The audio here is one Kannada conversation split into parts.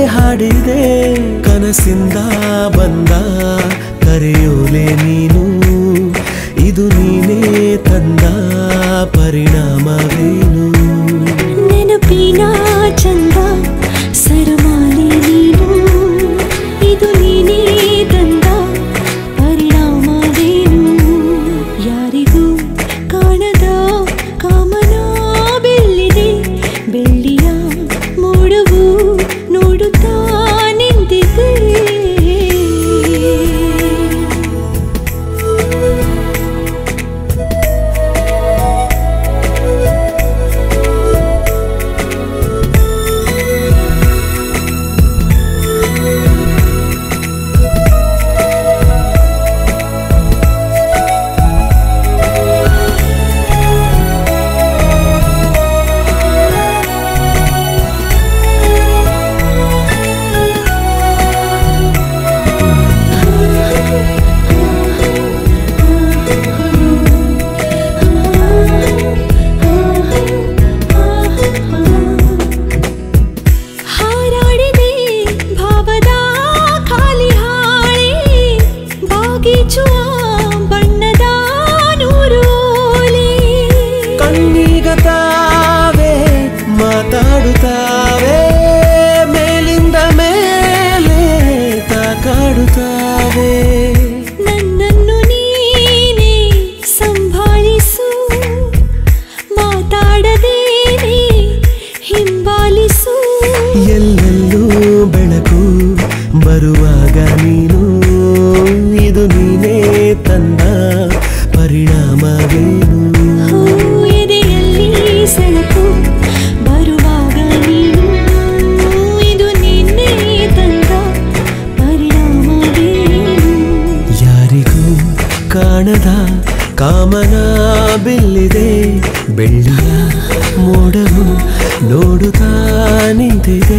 ಹಾಡಿದೆ ಕನಸಿಂದ ಬಂದ ಕರೆಯೋಲೆ ನೀನು ಇದು ನೀನೇ ತಂದ ಪರಿಣಾಮವೇನು ನೆನಪಿನ ಚಂದ ಸರಮಾಲೆ ನೀನು ಇದು ನೀನೇ ತಂದ ಪರಿಣಾಮವೇನು ಯಾರಿಗೂ ಕಾಣದ ಕಾಮನ ಬೆಳ್ಳಿದೆ ಬೆಳ್ಳಿಯ ಮೋಡವು ನೋಡುತ್ತಾ ನಿಂತಿದೆ ಹಾರಾಡಿದೆ ಭಾವದ ಖಾಲಿ ಹಾಳೆ ಬಾಗಿಚುವ ಬಣ್ಣದ ನೂರೋಲೆ ಕಣ್ಣೀಗ ತಾವೇ ಮಾತಾಡುತ್ತಾವೆ ಮೇಲಿಂದ ಮೇಲೆ ತಾಕಾಡುತ್ತಾವೆ ನನ್ನನ್ನು ನೀನೇ ಸಂಭಾಳಿಸು ಮಾತಾಡದೇನೆ ಹಿಂಬಾಲಿಸು ಎಲ್ಲೆಲ್ಲೂ ಬೆಳಕು ಬರುವಾಗ ನೀನು ಇದು ನೀನೇ ತಂದ ಪರಿಣಾಮವೇನು ಹೂ ಎದೆಯಲ್ಲಿ ಸೆಳಕು ಬರುವಾಗ ನೀನು ಇದು ನಿನ್ನೆ ತಂದ ಪರಿಣಾಮವೇನು ಯಾರಿಗೂ ಕಾಣದ ಕಾಮನ ಬಿಲ್ಲಿದೆ ಬೆಳ್ಳಿಯ ಮೋಡವು ನೋಡುತ್ತಾ ನಿಂತಿದೆ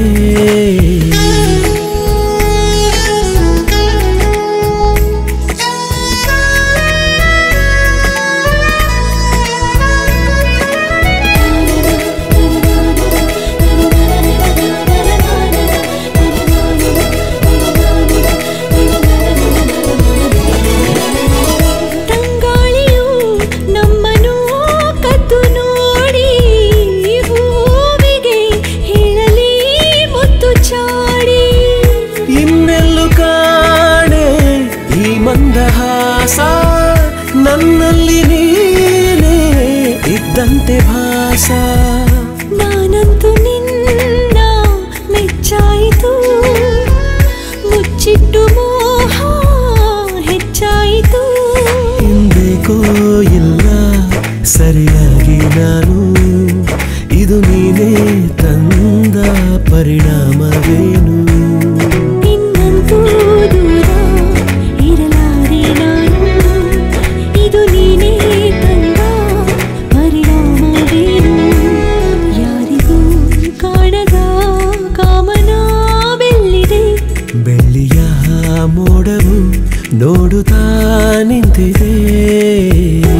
ತಂಗಾಳಿಯು ನಮ್ಮನ್ನು ಕದ್ದು ನೋಡಿ ಹೂವಿಗೆ ಹೇಳಲಿ ಮುತ್ತು ಚಾಡಿ ಇನ್ನೆಲ್ಲೂ ಕಾಣೆ ಈ ಮಂದಹಾಸ ನನ್ನಲ್ಲಿ ನೀನೇ ಇದ್ದಂತೆ ಭಾಸ ನಾನಂತೂ ನಿನ್ನ ಮೆಚ್ಚಾಯಿತು ಮುಚ್ಚಿಟ್ಟು ಮೋಹ ಹೆಚ್ಚಾಯಿತು ಹಿಂದೇಕೋ ಇಲ್ಲ ಸರಿಯಾಗಿ ನಾನು ಇದು ನೀನೇ ತಂದ ಪರಿಣಾಮವೇನು ಇನ್ನಂತೂ ದೂರ ಇರಲಾರೆ ನಾನು ಇದು ನೀನೇ ತಂದ ಪರಿಣಾಮವೇನು ಯಾರಿಗೂ ಕಾಣದ ಕಾಮನ ಬೆಳ್ಳಿದೆ ಬೆಳ್ಳಿಯ ಮೋಡವು ನೋಡುತ್ತಾ ನಿಂತಿದೆ